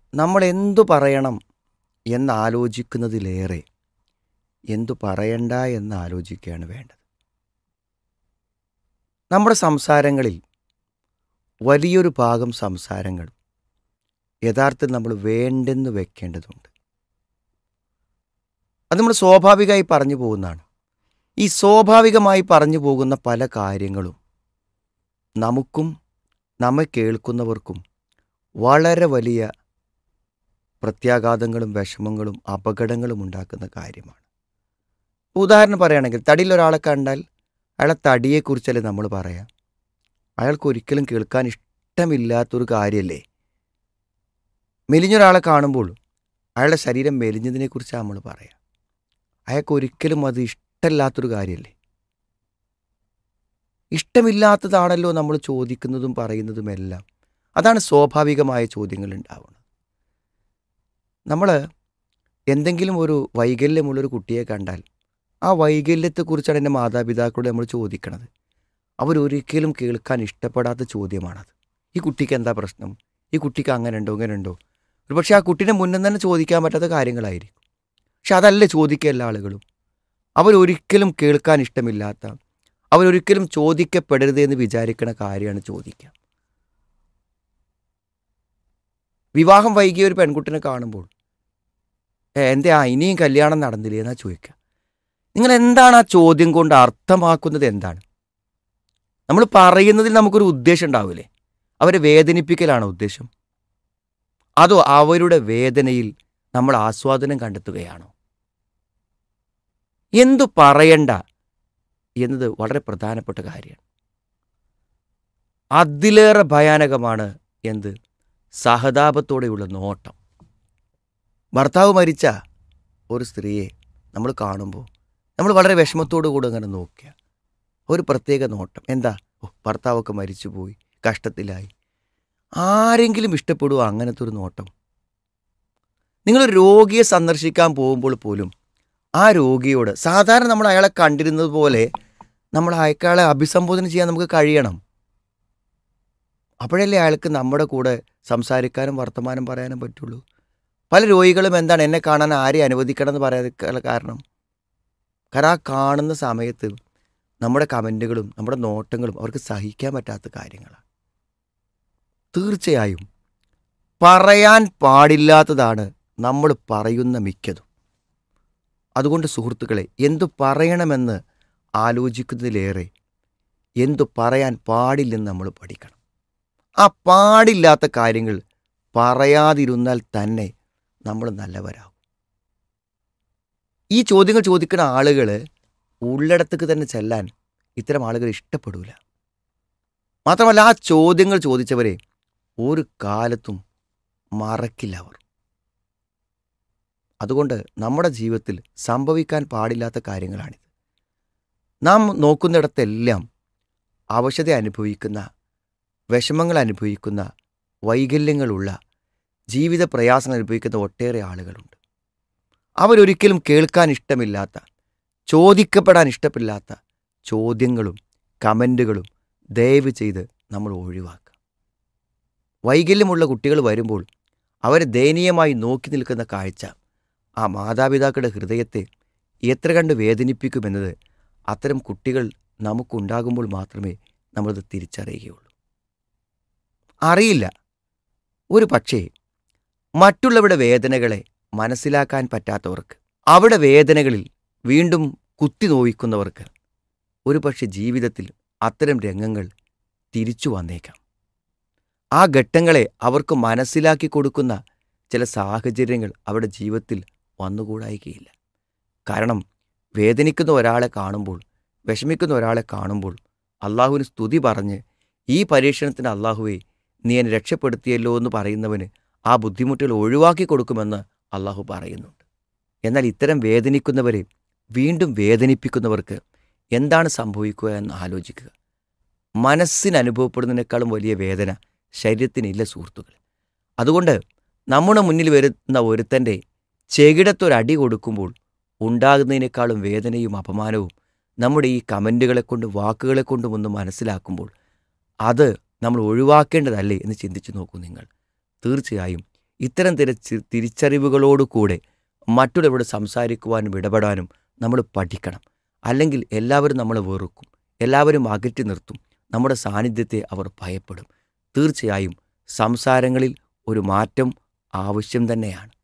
നമ്മൾ എന്തു പറയണം എന്നാലോചിക്കുന്നതിലേറെ എന്തു പറയണ്ട എന്ന് ആലോചിക്കുകയാണ് വേണ്ടത് നമ്മുടെ സംസാരങ്ങളിൽ വലിയൊരു ഭാഗം സംസാരങ്ങൾ യഥാർത്ഥത്തിൽ നമ്മൾ വേണ്ടെന്ന് വെക്കേണ്ടതുണ്ട് അത് നമ്മൾ സ്വാഭാവികമായി പറഞ്ഞു പോകുന്നതാണ് ഈ സ്വാഭാവികമായി പറഞ്ഞു പോകുന്ന പല കാര്യങ്ങളും നമുക്കും നമ്മെ കേൾക്കുന്നവർക്കും വളരെ വലിയ പ്രത്യാഘാതങ്ങളും വിഷമങ്ങളും അപകടങ്ങളും ഉണ്ടാക്കുന്ന കാര്യമാണ് ഉദാഹരണം പറയുകയാണെങ്കിൽ തടിയിൽ ഒരാളെ കണ്ടാൽ അയാളെ തടിയെക്കുറിച്ചല്ലേ നമ്മൾ പറയാം അയാൾക്ക് ഒരിക്കലും കേൾക്കാൻ ഇഷ്ടമില്ലാത്തൊരു കാര്യമല്ലേ മെലിഞ്ഞൊരാളെ കാണുമ്പോൾ അയാളുടെ ശരീരം മെലിഞ്ഞതിനെക്കുറിച്ചാണ് നമ്മൾ പറയാം അയാൾക്ക് ഒരിക്കലും അത് ഇഷ്ടമില്ലാത്തൊരു കാര്യമല്ലേ ഇഷ്ടമില്ലാത്തതാണല്ലോ നമ്മൾ ചോദിക്കുന്നതും പറയുന്നതുമെല്ലാം അതാണ് സ്വാഭാവികമായ ചോദ്യങ്ങൾ ഉണ്ടാവുന്നത് നമ്മൾ എന്തെങ്കിലും ഒരു വൈകല്യമുള്ളൊരു കുട്ടിയെ കണ്ടാൽ ആ വൈകല്യത്തെക്കുറിച്ചാണ് എൻ്റെ മാതാപിതാക്കളോട് നമ്മൾ ചോദിക്കണത് അവരൊരിക്കലും കേൾക്കാൻ ഇഷ്ടപ്പെടാത്ത ചോദ്യമാണത് ഈ കുട്ടിക്ക് എന്താ പ്രശ്നം ഈ കുട്ടിക്ക് അങ്ങനെ ഉണ്ടോ ഇങ്ങനെ ഉണ്ടോ ഒരു പക്ഷേ ആ കുട്ടീനെ മുന്നിൽ തന്നെ ചോദിക്കാൻ പറ്റാത്ത കാര്യങ്ങളായിരിക്കും പക്ഷെ അതല്ല ചോദിക്കുക എല്ലാ ആളുകളും അവരൊരിക്കലും കേൾക്കാൻ ഇഷ്ടമില്ലാത്ത അവരൊരിക്കലും ചോദിക്കപ്പെടരുത് എന്ന് വിചാരിക്കുന്ന കാര്യമാണ് ചോദിക്കുക വിവാഹം വൈകിയ ഒരു പെൺകുട്ടിനെ കാണുമ്പോൾ "ഏ, എന്തേ ആ ഇനിയും കല്യാണം നടന്നില്ലേ എന്നാ ചോദിക്കുക നിങ്ങൾ എന്താണ് ആ ചോദ്യം കൊണ്ട് അർത്ഥമാക്കുന്നത് എന്താണ് നമ്മൾ പറയുന്നതിൽ നമുക്കൊരു ഉദ്ദേശം ഉണ്ടാവില്ലേ അവരെ വേദനിപ്പിക്കലാണ് ഉദ്ദേശം അതോ അവരുടെ വേദനയിൽ നമ്മൾ ആസ്വാദനം കണ്ടെത്തുകയാണോ എന്തു പറയണ്ട എന്നത് വളരെ പ്രധാനപ്പെട്ട കാര്യമാണ് അതിലേറെ ഭയാനകമാണ് എന്ത് സഹതാപത്തോടെയുള്ള നോട്ടം ഭർത്താവ് മരിച്ച ഒരു സ്ത്രീയെ നമ്മൾ കാണുമ്പോൾ നമ്മൾ വളരെ വിഷമത്തോടു കൂടെ അങ്ങനെ നോക്കുക ഒരു പ്രത്യേക നോട്ടം എന്താ ഓ ഭർത്താവൊക്കെ മരിച്ചുപോയി കഷ്ടത്തിലായി ആരെങ്കിലും ഇഷ്ടപ്പെടുമോ അങ്ങനത്തെ ഒരു നോട്ടം നിങ്ങളൊരു രോഗിയെ സന്ദർശിക്കാൻ പോകുമ്പോൾ പോലും ആ രോഗിയോട് സാധാരണ നമ്മൾ അയാളെ കണ്ടിരുന്നത് പോലെ നമ്മൾ അയാളെ അഭിസംബോധന ചെയ്യാൻ നമുക്ക് കഴിയണം അപ്പോഴല്ലേ അയാൾക്ക് നമ്മുടെ കൂടെ സംസാരിക്കാനും വർത്തമാനം പറയാനും പറ്റുള്ളൂ പല രോഗികളും എന്താണ് എന്നെ കാണാൻ ആരെയും അനുവദിക്കണം എന്ന് പറയാൻ കാരണം കാരണം ആ കാണുന്ന സമയത്ത് നമ്മുടെ കമൻറ്റുകളും നമ്മുടെ നോട്ടങ്ങളും അവർക്ക് സഹിക്കാൻ പറ്റാത്ത കാര്യങ്ങളാണ് തീർച്ചയായും പറയാൻ പാടില്ലാത്തതാണ് നമ്മൾ പറയുന്ന മിക്കതും അതുകൊണ്ട് സുഹൃത്തുക്കളെ എന്തു പറയണമെന്ന് ആലോചിക്കുന്നതിലേറെ എന്തു പറയാൻ പാടില്ലെന്ന് നമ്മൾ പഠിക്കണം ആ പാടില്ലാത്ത കാര്യങ്ങൾ പറയാതിരുന്നാൽ തന്നെ നമ്മൾ നല്ലവരാകും ഈ ചോദ്യങ്ങൾ ചോദിക്കുന്ന ആളുകൾ ഉള്ളിടത്തേക്ക് തന്നെ ചെല്ലാൻ ഇത്തരം ആളുകൾ ഇഷ്ടപ്പെടൂല മാത്രമല്ല ആ ചോദ്യങ്ങൾ ചോദിച്ചവരെ ഒരു കാലത്തും മറക്കില്ല അവർ അതുകൊണ്ട് നമ്മുടെ ജീവിതത്തിൽ സംഭവിക്കാൻ പാടില്ലാത്ത കാര്യങ്ങളാണിത് നാം നോക്കുന്നിടത്തെല്ലാം അവശത അനുഭവിക്കുന്ന വിഷമങ്ങൾ അനുഭവിക്കുന്ന വൈകല്യങ്ങളുള്ള ജീവിത പ്രയാസങ്ങൾ അനുഭവിക്കുന്ന ഒട്ടേറെ ആളുകളുണ്ട് അവരൊരിക്കലും കേൾക്കാൻ ഇഷ്ടമില്ലാത്ത ചോദിക്കപ്പെടാൻ ഇഷ്ടമില്ലാത്ത ചോദ്യങ്ങളും കമൻറ്റുകളും ദയവ് ചെയ്ത് നമ്മൾ ഒഴിവാക്കുക വൈകല്യമുള്ള കുട്ടികൾ വരുമ്പോൾ അവരെ ദയനീയമായി നോക്കി നിൽക്കുന്ന കാഴ്ച ആ മാതാപിതാക്കളുടെ ഹൃദയത്തെ എത്ര കണ്ട് വേദനിപ്പിക്കുമെന്നത് അത്തരം കുട്ടികൾ നമുക്കുണ്ടാകുമ്പോൾ മാത്രമേ നമ്മളത് തിരിച്ചറിയുകയുള്ളൂ അറിയില്ല ഒരു പക്ഷേ മറ്റുള്ളവരുടെ വേദനകളെ മനസ്സിലാക്കാൻ പറ്റാത്തവർക്ക് അവിടെ വേദനകളിൽ വീണ്ടും കുത്തി നോവിക്കുന്നവർക്ക് ഒരു പക്ഷേ ജീവിതത്തിൽ അത്തരം രംഗങ്ങൾ തിരിച്ചു വന്നേക്കാം ആ ഘട്ടങ്ങളെ അവർക്ക് മനസ്സിലാക്കി കൊടുക്കുന്ന ചില സാഹചര്യങ്ങൾ അവരുടെ ജീവിതത്തിൽ വന്നുകൂടായികയില്ല കാരണം വേദനിക്കുന്ന ഒരാളെ കാണുമ്പോൾ വിഷമിക്കുന്ന ഒരാളെ കാണുമ്പോൾ അള്ളാഹുവിന് സ്തുതി പറഞ്ഞ് ഈ പരീക്ഷണത്തിന് അള്ളാഹുവെ നീ എന്നെ രക്ഷപ്പെടുത്തിയല്ലോ എന്ന് പറയുന്നവന് ആ ബുദ്ധിമുട്ടുകൾ ഒഴിവാക്കി കൊടുക്കുമെന്ന് അള്ളാഹു പറയുന്നുണ്ട് എന്നാൽ ഇത്തരം വേദനിക്കുന്നവരെ വീണ്ടും വേദനിപ്പിക്കുന്നവർക്ക് എന്താണ് സംഭവിക്കുക എന്ന് ആലോചിക്കുക മനസ്സിന് അനുഭവപ്പെടുന്നതിനേക്കാളും വലിയ വേദന ശരീരത്തിനില്ല സുഹൃത്തുക്കൾ അതുകൊണ്ട് നമ്മുടെ മുന്നിൽ വരുന്ന ഒരുത്തൻ്റെ ചെകിടത്തൊരടി കൊടുക്കുമ്പോൾ ഉണ്ടാകുന്നതിനേക്കാളും വേദനയും അപമാനവും നമ്മുടെ ഈ കമൻറ്റുകളെ കൊണ്ട് വാക്കുകളെ കൊണ്ടും ഒന്ന് മനസ്സിലാക്കുമ്പോൾ അത് നമ്മൾ ഒഴിവാക്കേണ്ടതല്ലേ എന്ന് ചിന്തിച്ചു നോക്കൂ നിങ്ങൾ തീർച്ചയായും ഇത്തരം തിരച്ച് തിരിച്ചറിവുകളോട് കൂടെ മറ്റുള്ളവരോട് സംസാരിക്കുവാനും ഇടപെടാനും നമ്മൾ പഠിക്കണം അല്ലെങ്കിൽ എല്ലാവരും നമ്മളെ വെറുക്കും എല്ലാവരും അകറ്റി നിർത്തും നമ്മുടെ സാന്നിധ്യത്തെ അവർ ഭയപ്പെടും തീർച്ചയായും സംസാരങ്ങളിൽ ഒരു മാറ്റം ആവശ്യം തന്നെയാണ്